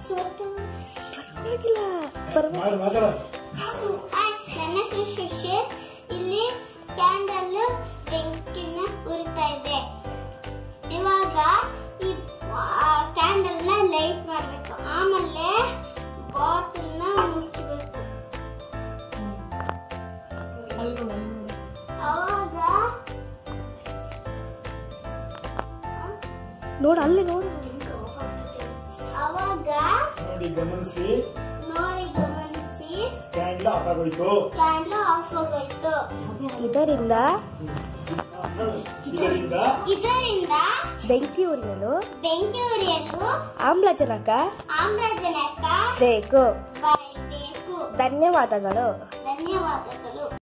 ಪರವಾಗಿಲ್ಲ ಪರವಾಗಿಲ್ಲ ಮಾಡು ಮಾತಾಡ ಹಾಯ್ ನನ್ನ ಹೆಸರು ಸುಶೀಲ್ ಇಲ್ಲಿ ಕ್ಯಾಂಡಲ್ ಬೆಂಕಿನ ಉರಿತಾ ಇದೆ ಇವಾಗ ಈ ಕ್ಯಾಂಡಲ್ ನ ಲೈಟ್ ಮಾಡಬೇಕು ಆಮೇಲೆ ಬಾಟಲ್ ನ ಮುಚ್ಚಬೇಕು ಅವಾಗ ನೋಡು ಅಲ್ಲಿ ನೋಡು ಅವಾಗ ನೋಡಿ ಗಮನಿಸಿ ನೋಡಿ ಗಮನಿಸಿ ಕ್ಯಾಂಡಲ್ ಆಫ್ ಆಗೋಯ್ತು ಕ್ಯಾಂಡಲ್ ಆಫ್ ಆಗೋಯ್ತು ಇದರಿಂದ ನೋಡಿ, ಇದರಿಂದ ಇದರಿಂದ ಬೆಂಕಿ ಉರಿಯಲು ಬೆಂಕಿ ಉರಿಯಲು ಆಮ್ಲಜನಕ ಆಮ್ಲಜನಕ ಬೇಕು ಬರಬೇಕು ಧನ್ಯವಾದಗಳು ಧನ್ಯವಾದಗಳು